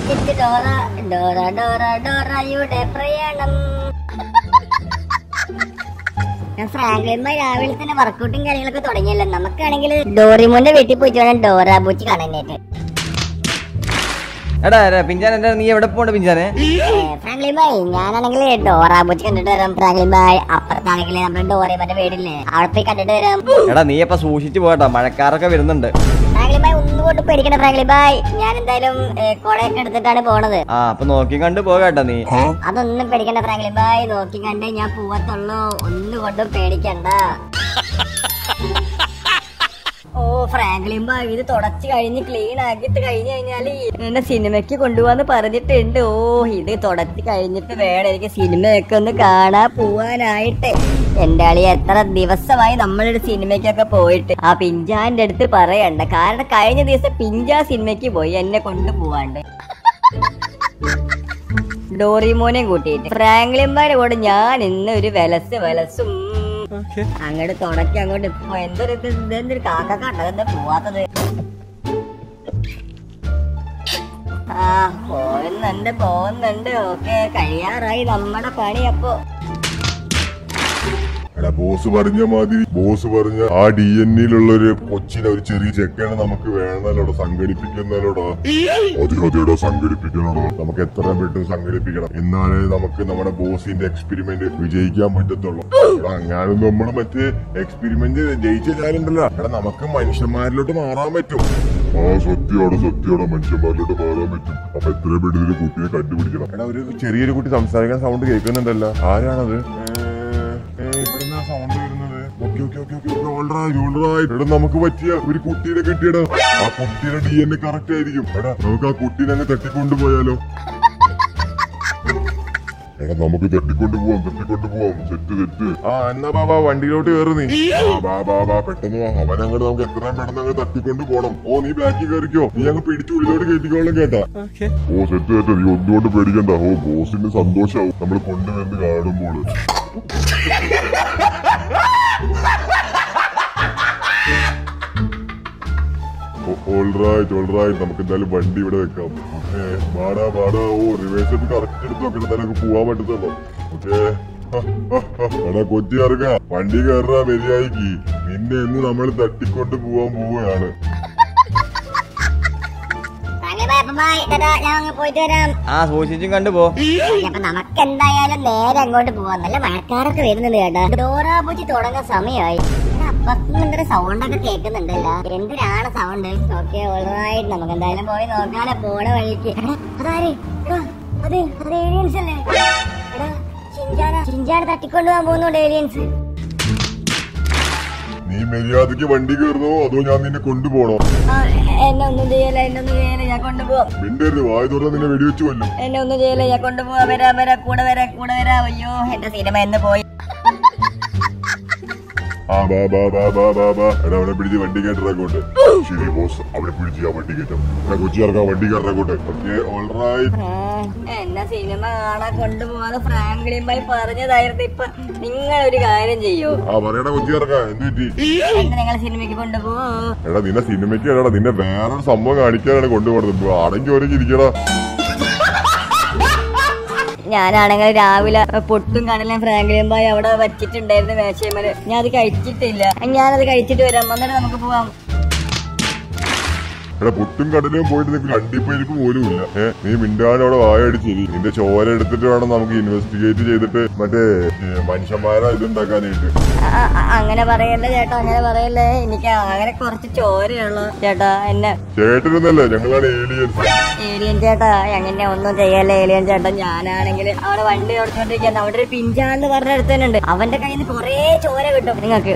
Rocket Dora Dora Dora ഡോറയുടെ പ്രയാണം ഞാൻ ഫ്രാങ്ക്ലിൻ രാവിലെ തന്നെ വർക്കൗട്ടും കാര്യങ്ങളൊക്കെ തുടങ്ങിയല്ലോ നമുക്കാണെങ്കിൽ ഡോറിമോന്റെ വീട്ടിൽ പോയിട്ട് വേണം ഡോറ ബൂച്ച് കാണാനായിട്ട് എടാ എടാ, പിഞ്ചാൻ എന്റെ നീ എവിടെ പോണ്ട പിഞ്ചാനെ ഫ്രാങ്ക്ലിൻ ബായ് ഞാനാണെങ്കിൽ ഡോറ ബൂച്ച് കണ്ടിട്ട് വരാം ഫ്രാങ്ക്ലിൻ ബായ് അപ്പുറത്താണെങ്കിൽ നമ്മുടെ ഡോറിമോന്റെ വീടില്ലേ അവിടെ പോയി കണ്ടിട്ട് വരാം എടാ നീ ഇപ്പൊ സൂക്ഷിച്ചു പോകട്ടോ മഴക്കാരൊക്കെ വരുന്നുണ്ട് ഫ്രാങ്ക്ലിൻ ബായ് ഒന്നുകൊണ്ട് പേടിക്കണ്ട ഫ്രാങ്ക്ലിൻ ബായ് ഞാൻ എന്തായാലും ഏ, കുടയൊക്കെ എടുത്തിട്ടാണ് പോണത് ആ അപ്പൊ നോക്കി കണ്ട് പോകട്ടോ നീ അതൊന്നും പേടിക്കണ്ട ഫ്രാങ്ക്ലിൻ ബായ് നോക്കി കണ്ടേ ഞാൻ പോവത്തുള്ളൂ ഒന്നുകൊണ്ടും പേടിക്കണ്ട ഓ ഫ്രാങ്ക്ലിൻ ബായ് ഇത് തുടച്ച് കഴിഞ്ഞ് ക്ലീൻ ആക്കിയിട്ട് കഴിഞ്ഞ് കഴിഞ്ഞാല് എന്നെ സിനിമയ്ക്ക് കൊണ്ടുപോവാന്ന് പറഞ്ഞിട്ടുണ്ട് ഓ ഇത് തുടച്ച് കഴിഞ്ഞിട്ട് വേണം എനിക്ക് സിനിമയൊക്കെ ഒന്ന് കാണാൻ പോവാനായിട്ട് എന്റെ അളി എത്ര ദിവസമായി നമ്മളൊരു സിനിമയ്ക്കൊക്കെ പോയിട്ട് ആ പിഞ്ചാന്റെ അടുത്ത് പറയണ്ട കാരണം കഴിഞ്ഞ ദിവസം പിഞ്ചാ സിനിമയ്ക്ക് പോയി എന്നെ കൊണ്ടുപോവാണ്ട് ഡോറിമോനെയും കൂട്ടിയിട്ട് ഫ്രാങ്ക്ലിന്മാരെ കൂടെ ഞാൻ ഇന്ന് ഒരു വിലസ് വിലസും അങ്ങോട്ട് തുടക്കി അങ്ങോട്ട് ഇപ്പൊ എന്തൊരു ഇത് ഇതെന്തൊരു കാക്കണ്ട എന്താ പോവാത്തത് ആ പോകുന്നുണ്ട് പോകുന്നുണ്ട് ഓക്കെ കഴിയാറായി നമ്മുടെ പണി അപ്പൊ എടാ ബോസ് പറഞ്ഞ മാതിരി ബോസ് പറഞ്ഞ ആ ഡി എൻ യിലുള്ള ഒരു കൊച്ചിനെ ഒരു ചെറിയ ചെക്കനെ നമുക്ക് വേണമല്ലോടാ സംഘടിപ്പിക്കുന്നല്ലോടാ അതെ അതെടാ സംഘടിപ്പിക്കണോടാ നമുക്ക് എത്രയും പെട്ടെന്ന് സംഘടിപ്പിക്കണം എന്നാലേ നമുക്ക് നമ്മുടെ ബോസിന്റെ എക്സ്പെരിമെന്റ് വിജയിക്കാൻ പറ്റത്തുള്ളൂ എടാ അങ്ങാനും നമ്മൾ മറ്റേ എക്സ്പെരിമെന്റ് ജയിച്ച ഞാനുണ്ടല്ലോ എടാ നമുക്ക് മനുഷ്യന്മാരിലോട്ട് മാറാൻ പറ്റും ആ സത്യോടെ സത്യോടെ മനുഷ്യന്മാരിലോട്ട് മാറാൻ പറ്റും അപ്പൊ എത്രയും പെട്ടെന്ന് ഒരു കുട്ടിയെ കണ്ടുപിടിക്കണം എടാ ഒരു ചെറിയൊരു കുട്ടി സംസാരിക്കാൻ സൗണ്ട് കേൾക്കുന്നുണ്ടല്ലോ ആരാണത് ഇവിടുന്ന് സൗണ്ട് വരുന്നത് okay okay okay okay alright alright എടാ നമുക്ക് പറ്റിയ ഒരു കുട്ടീനെ കിട്ടിയടാ ആ കുട്ടീടെ ഡി എൻ എ കറക്റ്റ് ആയിരിക്കും എടാ നമുക്ക് ആ കുട്ടീനെ അങ്ങ് തട്ടിക്കൊണ്ടു എടാ നമുക്ക് തട്ടിക്കൊണ്ടു പോവാം തട്ടിക്കൊണ്ടു പോവാം സെറ്റ് സെറ്റ് ആ എന്നാ ബാബാ വണ്ടിയിലോട്ട് കയറി നീ ആ ബാ ബാ ബാ പെട്ടെന്ന് വാ അവൻ അങ്ങോട്ട് നമുക്ക് എത്രയും പെട്ടെന്ന് അങ്ങ് തട്ടിക്കൊണ്ട് പോണം ഓ നീ ബാക്കിൽ കയറിക്കോ നീ അങ്ങ് പിടിച്ചു ഉള്ളിലോട്ട് കയറ്റിക്കോളും കേട്ടാ ഓ സെറ്റ് സെറ്റ് നീ ഒന്നുകൊണ്ട് പേടിക്കണ്ട ഓ ബോസിന് സന്തോഷാവും നമ്മൾ കൊണ്ടുവന്ന് കാണുമ്പോൾ ഓൾറൈറ്റ് ഓൾറൈറ്റ് നമുക്ക് എന്തായാലും വണ്ടി ഇവിടെ വെക്കാം ഓക്കെ പാടാ പാടാ ഓ റിവേഴ്സ് ഒക്കെ കറക്റ്റ് എടുത്ത് നോക്കിട്ട് എന്തായാലും നമുക്ക് പോവാൻ പറ്റത്തുള്ളൂ ഓക്കെ എടാ കൊച്ചി ഇറങ്ങ വണ്ടി കയറാ വരിയായിക്ക് നിന്നെ ഇന്ന് നമ്മൾ തട്ടിക്കൊണ്ട് പോവാൻ പോവുകയാണ് ഫ്രാങ്ക്ലിൻ ബായ്, അപ്പൊ bye. ടാറ്റാ, ഞാൻ അങ്ങ് പോയിട്ട് വരാം ആ സൂക്ഷിച്ചും കണ്ടു പോ അപ്പൊ നമുക്ക് എന്തായാലും നേരെ അങ്ങോട്ട് പോവാം നല്ല മഴക്കാരൊക്കെ വരുന്നുണ്ട് കേട്ടാ ഡോറാ പൂച്ചി തുടങ്ങാൻ സമയമായി അപ്പുറത്തുനിന്ന് എന്തൊരു സൗണ്ട് ഒക്കെ കേൾക്കുന്നുണ്ടല്ല എന്തിനാണ് സൗണ്ട് ഓക്കെ ഓൾറൈറ്റ് നമുക്ക് എന്തായാലും പോയി നോക്കാനെ പോണ വഴിക്ക് എടാ, അതാര് എടാ, അത് അത് ഏലിയൻസ് അല്ലേ എടാ ചിഞ്ചാന ചിഞ്ചാന തട്ടിക്കൊണ്ടു പോകാൻ പോകുന്നുണ്ട് ഏലിയൻസ് നീ മര്യാദക്ക് വണ്ടി കയറുന്നോ അതോ ഞാൻ നിന്നെ കൊണ്ടുപോകണോ എന്നെ ഒന്നും ചെയ്യല എന്നെ ഒന്നും ചെയ്യല ഞാൻ കൊണ്ടുപോവാം മിണ്ടരുത് വായ തുറന്ന് നിന്നെ വെടിവെച്ച് കൊല്ലും എന്നെ ഒന്നും ചെയ്യല ഞാൻ കൊണ്ടുപോവാം വരാം വരാം കൂടെ വരാം കൂടെ വരാം അയ്യോ എന്റെ സിനിമ എന്ന് പോയി ആ ബാ ബാ ബാ ബാ ബാ ബാ എടാ അവിടെ പിടിച്ച് വണ്ടി കയറ്റിറങ്ങോട്ട് ശരി ബോസ് അവിടെ പിടിച്ച് ഞാൻ വണ്ടി കയറ്റാം എടാ കൊച്ചി ഇറങ്ങാം വണ്ടി കയറിറങ്ങോട്ട് ഓക്കെ ഓൾറൈറ്റ് ആ, എന്നെ സിനിമ കാണാൻ കൊണ്ടുപോകാതെ ഫ്രാങ്ക്ലിൻ ബൈ പറഞ്ഞതായിരുന്നു ഇപ്പൊ നിങ്ങൾ ഒരു കാര്യം ചെയ്യൂ ആ പറയടാ കൊച്ചി ഇറങ്ങാം എന്ത് പറ്റി എന്നെ നിങ്ങൾ സിനിമയ്ക്ക് കൊണ്ടുപോകൂ എടാ നിന്നെ സിനിമയ്ക്ക് എടാ നിന്നെ വേറൊരു സംഭവം കാണിക്കാനാണ് കൊണ്ടുപോകുന്നത് അടങ്ങി ഒരുങ്ങി ഇരിക്കടാ ഞാനാണെങ്കിൽ രാവിലെ പൊട്ടും കടലും ഫ്രാങ്ക്ലിൻ ബൈ അവിടെ വച്ചിട്ടുണ്ടായിരുന്നു മേശയമല് ഞാൻ അത് കഴിച്ചിട്ടില്ല ഞാനത് കഴിച്ചിട്ട് വരാം എന്നിട്ട് നമുക്ക് പോവാം എടാ പുട്ടും കടലും പോയിട്ട് നിനക്ക് കണ്ടിപ്പരിപ്പ് പോലും ഇല്ല ഏഹ് നീ മിണ്ടാണ്ട് അവിടെ വായടിച്ചിരി നിന്റെ ചോര എടുത്തിട്ട് വേണം നമുക്ക് ഇൻവെസ്റ്റിഗേറ്റ് ചെയ്തിട്ട് മറ്റേ ഏ, മനുഷ്യന്മാരെ ഇതുണ്ടാക്കാനായിട്ട് ആ, ആ, അങ്ങനെ പറയല്ലേ ചേട്ടാ അങ്ങനെ പറയല്ലേ എനിക്ക് അങ്ങനെ കുറച്ച് ചോരയുള്ളൂ ചേട്ടാ എന്നെ ചേട്ടനെന്നല്ലേ ഞങ്ങളാണ് ഏലിയൻസ് ഏലിയൻ ചേട്ടാ എങ്ങനെ ഒന്നും ചെയ്യല്ലേ ഏലിയൻ ചേട്ടാ ഞാനാണെങ്കിൽ അവിടെ വണ്ടി ഓടിച്ചോണ്ടിരിക്കുന്ന അവിടെ ഒരു പിഞ്ചാന്ന് പറഞ്ഞ അടുത്തന്നുണ്ട് അവന്റെ കയ്യിൽ നിന്ന് കൊറേ ചോര കിട്ടും നിങ്ങൾക്ക്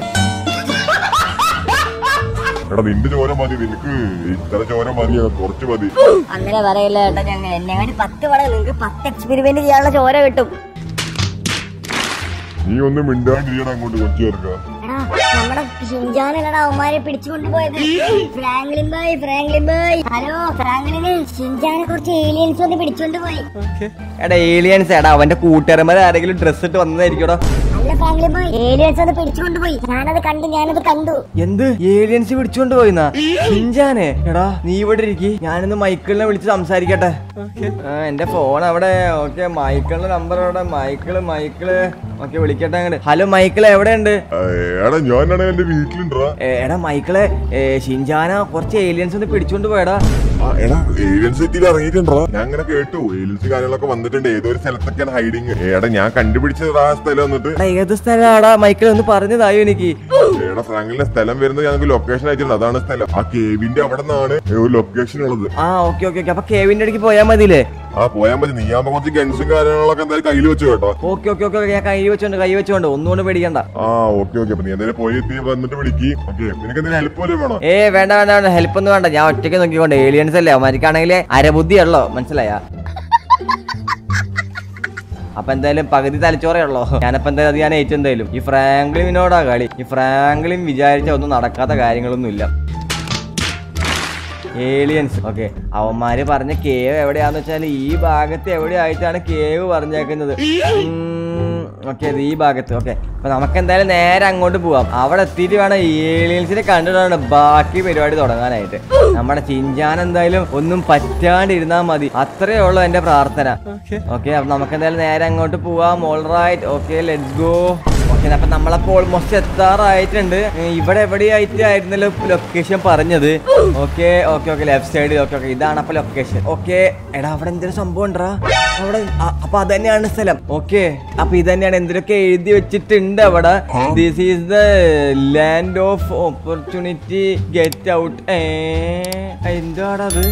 എടാ നിന്റെ ചോര മതി നിനക്ക് ഇത്ര ചോര മതി കുറച്ച് മതി അങ്ങനെ പറയില്ല ചേട്ടാ ഞങ്ങൾ എന്നെ വേണ്ടി പത്ത് പടം നിങ്ങൾക്ക് പത്ത് എക്സ്പെരിമെന്റ് ചെയ്യാനുള്ള ചോര കിട്ടും നീ ഒന്നും മിണ്ടാണ്ടിരിക്കണം അങ്ങോട്ട് കൊച്ചി ചേർക്ക എടാ നമ്മുടെ ഷിൻജാനല്ലടാ അവന്മാരെ പിടിച്ചുകൊണ്ട് പോയത് Franklin boy Franklin boy hello ഫ്രാങ്ക്ലിന് ഷിൻജാനെ കുറച്ച് ഏലിയൻസ് വന്ന് പിടിച്ചോണ്ട് പോയി എടാ ഏലിയൻസ് എടാ അവന്റെ കൂട്ടുകാരന്മാർ ആരെങ്കിലും ഡ്രസ് ഇട്ട് വന്നതായിരിക്കടോ അല്ല ഫ്രാങ്ക്ലിൻ ബോയ് ഏലിയൻസ് അത് പിടിച്ചുകൊണ്ടുപോയി ഞാനത് കണ്ടു ഞാനത് കണ്ടു എന്ത് ഏലിയൻസ് പിടിച്ചോണ്ട് പോയിന്നാ ഷിൻജാനെ എടാ നീ ഇവിടെ ഇരിക്കി ഞാനിന്ന് മൈക്കിളിനെ വിളിച്ച് സംസാരിക്കട്ടെ ആ എന്റെ ഫോൺ അവിടെ ഓക്കെ മൈക്കിളിന്റെ നമ്പർ അവിടെ മൈക്കിള് മൈക്കിള് ഓക്കെ വിളിക്കട്ടെ അങ്ങോട്ട് ഹലോ മൈക്കിൾ എവിടെയുണ്ട് ഏ, എടാ ഞാനാണ് എന്റെ വീട്ടിലുണ്ടാ ഏ, എടാ മൈക്കിളെ ഏ, ഷിൻജാന കുറച്ച് ഏലിയൻസ് ഒന്ന് പിടിച്ചോണ്ട് പോയടാ എടാ ഏലിയൻസ് സിറ്റിയിൽ ഇറങ്ങിയിട്ടുണ്ടോ ഞാൻ അങ്ങനെ കേട്ടു ഏലിയൻസ് കാര്യങ്ങളൊക്കെ വന്നിട്ടുണ്ട് ഏതോ ഒരു സ്ഥലത്തൊക്കെയാണ് ഹൈഡിങ് എടാ ഞാൻ കണ്ടുപിടിച്ചത് ആ സ്ഥലം വന്നിട്ട് എടാ ഏത് സ്ഥലമാടാ മൈക്കിൾ ഒന്ന് പറഞ്ഞതായോ എനിക്ക് എടാ ഫ്രാങ്കിലിന്റെ സ്ഥലം വരുന്നത് ഞങ്ങൾക്ക് ലൊക്കേഷൻ അയച്ചിട്ടുണ്ട് അതാണ് സ്ഥലം ആ കേവിന്റെ അവിടെ നിന്നാണ് ഒരു ലൊക്കേഷൻ ഉള്ളത് ആ ഓക്കെ ഓക്കെ ഓക്കെ അപ്പൊ കേവിന്റെ അടുക്ക് പോയാൽ മതിയില്ലേ ആ പോയാൻ പറ്റും നീയാകുമ്പോ കുറച്ച് ഗൺസും കാര്യങ്ങളൊക്കെ എന്തായാലും കയ്യിൽ വെച്ചു കേട്ടോ ഓക്കെ ഓക്കെ ഓക്കെ ഞാൻ കൈ വെച്ചോണ്ട് കൈ വെച്ചോണ്ട് ഒന്നുകൊണ്ട് പേടിക്കണ്ട ആ ഓക്കെ ഓക്കെ അപ്പൊ നീ എന്തായാലും പോയി എത്തി വന്നിട്ട് വിളിക്ക് ഓക്കെ നിനക്ക് എന്തെങ്കിലും ഹെൽപ്പ് പോലും വേണോ ഏ വേണ്ട വേണ്ട വേണ്ട ഹെൽപ്പ് ഒന്നും വേണ്ട ഞാൻ ഒറ്റയ്ക്ക് നോക്കിക്കൊണ്ട് ഏലിയൻസ് അല്ലേ അവന്മാർക്കാണെങ്കിൽ അരബുദ്ധിയുള്ളോ മനസ്സിലായ അപ്പൊ എന്തായാലും പകുതി തലച്ചോറേ ഉള്ളോ ഞാനപ്പോ എന്തായാലും അത് ഞാൻ ഏറ്റവും എന്തായാലും ഈ ഫ്രാങ്ക്ലിനോടാ കളി ഈ ഫ്രാങ്ക്ലിൻ വിചാരിച്ച ഒന്നും നടക്കാത്ത കാര്യങ്ങളൊന്നും ഇല്ല ഏലിയൻസ് ഓക്കെ അവന്മാര് പറഞ്ഞ കേവ് എവിടെയാന്ന് വെച്ചാൽ ഈ ഭാഗത്ത് എവിടെയായിട്ടാണ് കേവ് പറഞ്ഞേക്കുന്നത് ഓക്കെ ഈ ഭാഗത്ത് ഓക്കെ അപ്പൊ നമുക്ക് എന്തായാലും നേരെ അങ്ങോട്ട് പോവാം അവിടെ എത്തിയിട്ട് വേണം ഈ ഏലിയൻസിനെ കണ്ടിട്ടാണ് ബാക്കി പരിപാടി തുടങ്ങാനായിട്ട് നമ്മുടെ ചിഞ്ചാൻ എന്തായാലും ഒന്നും പറ്റാണ്ടിരുന്നാൽ മതി അത്രേ ഉള്ളൂ എന്റെ പ്രാർത്ഥന ഓക്കെ അപ്പൊ നമുക്ക് എന്തായാലും നേരെ അങ്ങോട്ട് പോവാം all right okay let's go okay അപ്പൊ നമ്മളപ്പോ ഓൾമോസ്റ്റ് എത്താറായിട്ടുണ്ട് ഏ, ഇവിടെ എവിടെയായിട്ടായിരുന്നല്ലോ ലൊക്കേഷൻ പറഞ്ഞത് okay okay okay left side okay okay ഇതാണ് അപ്പൊ ലൊക്കേഷൻ ഓക്കെ എടാ അവിടെ എന്തൊരു സംഭവം ഉണ്ടാ അവിടെ അ- അപ്പൊ അത് തന്നെയാണ് സ്ഥലം ഓക്കെ അപ്പൊ ഇത് തന്നെയാണ് എന്തൊക്കെ എഴുതി വെച്ചിട്ടുണ്ട് അവിടെ this is the land of opportunity get out ഏ എന്താടാ അത്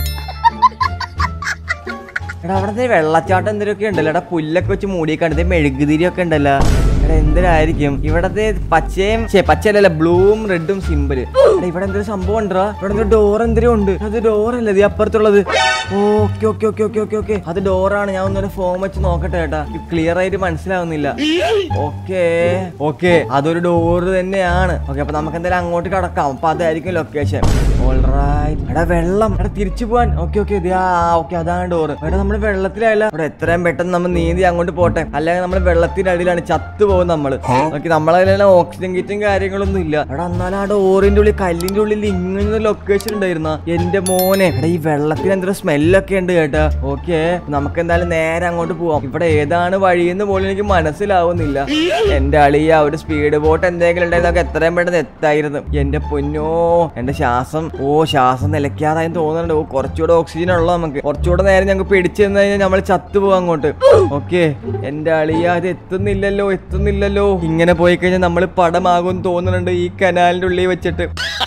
എടാ അവിടെ വെള്ളച്ചാട്ടം എന്തൊക്കെ ഉണ്ടല്ലോ എടാ പുല്ലൊക്കെ വെച്ച് മൂടിയേക്കാണ്ട് മെഴുകുതിരി ഒക്കെ ഉണ്ടല്ലോ എടാ എന്തിനായിരിക്കും ഇവിടത്തെ പച്ചയും ഛേ, പച്ചയല്ലല്ല ബ്ലൂവും റെഡും സിമ്പിൾ ഇവിടെ എന്തൊരു സംഭവം ഉണ്ടോ ഇവിടെ എന്തൊരു ഡോർ എന്തിനും ഉണ്ട് അത് ഡോർ അല്ലേ ഇത് അപ്പുറത്തുള്ളത് okay okay okay okay okay okay അത് ഡോറാണ് ഞാൻ ഒന്നൊരു ഫോം വെച്ച് നോക്കട്ടെ ചേട്ടാ ക്ലിയർ ആയിട്ട് മനസ്സിലാവുന്നില്ല ഓക്കെ ഓക്കെ അതൊരു ഡോർ തന്നെയാണ് ഓക്കെ അപ്പൊ നമുക്ക് എന്തായാലും അങ്ങോട്ട് കടക്കാം അപ്പൊ അതായിരിക്കും ലൊക്കേഷൻ ഓൾറൈറ്റ് എടാ വെള്ളം എടാ തിരിച്ചു പോവാൻ ഓക്കെ ഓക്കെ ആ ഓക്കെ അതാണ് ഡോർ എടാ നമ്മൾ വെള്ളത്തിലായല്ല ഇവിടെ എത്രയും പെട്ടെന്ന് നമ്മൾ നീന്തി അങ്ങോട്ട് പോട്ടെ അല്ലെങ്കിൽ നമ്മൾ വെള്ളത്തിന്റെ അടിയിലാണ് ചത്തു പോകും നമ്മള് ഓക്കെ നമ്മളതിലെ ഓക്സിജൻ കിറ്റും കാര്യങ്ങളൊന്നും ഇല്ല എടാ എന്നാലും ആ ഡോറിന്റെ ഉള്ളിൽ കല്ലിന്റെ ഉള്ളിൽ ഇങ്ങനെ ലൊക്കേഷൻ ഉണ്ടായിരുന്ന എന്റെ മോനെ എടാ ഈ വെള്ളത്തിന് എന്തൊരു സ്മെല്ലൊക്കെ ഉണ്ട് കേട്ടാ ഓക്കെ നമുക്ക് എന്തായാലും നേരെ അങ്ങോട്ട് പോവാം ഇവിടെ ഏതാണ് വഴിയെന്ന് പോലും എനിക്ക് മനസ്സിലാവുന്നില്ല എന്റെ അളിയ ഒരു സ്പീഡ് ബോട്ട് എന്തെങ്കിലും ഉണ്ടായിരുന്നൊക്കെ എത്രയും പെട്ടെന്ന് എത്തായിരുന്നു എന്റെ പൊന്നോ എന്റെ ശ്വാസം ഓ ശ്വാസം നിലയ്ക്കാതായി തോന്നുന്നുണ്ട് ഓ കുറച്ചുകൂടെ ഓക്സിജൻ ഉള്ളു നമുക്ക് കുറച്ചുകൂടെ നേരം ഞങ്ങൾക്ക് പിടിച്ചു നിന്ന് കഴിഞ്ഞാൽ നമ്മൾ ചത്തുപോകും അങ്ങോട്ട് ഓക്കെ എന്റെ അളിയ അത് എത്തുന്നില്ലല്ലോ എത്തുന്നില്ലല്ലോ ഇങ്ങനെ പോയി കഴിഞ്ഞാൽ നമ്മൾ പടമാകും തോന്നുന്നുണ്ട് ഈ കനാലിന്റെ ഉള്ളിൽ വെച്ചിട്ട്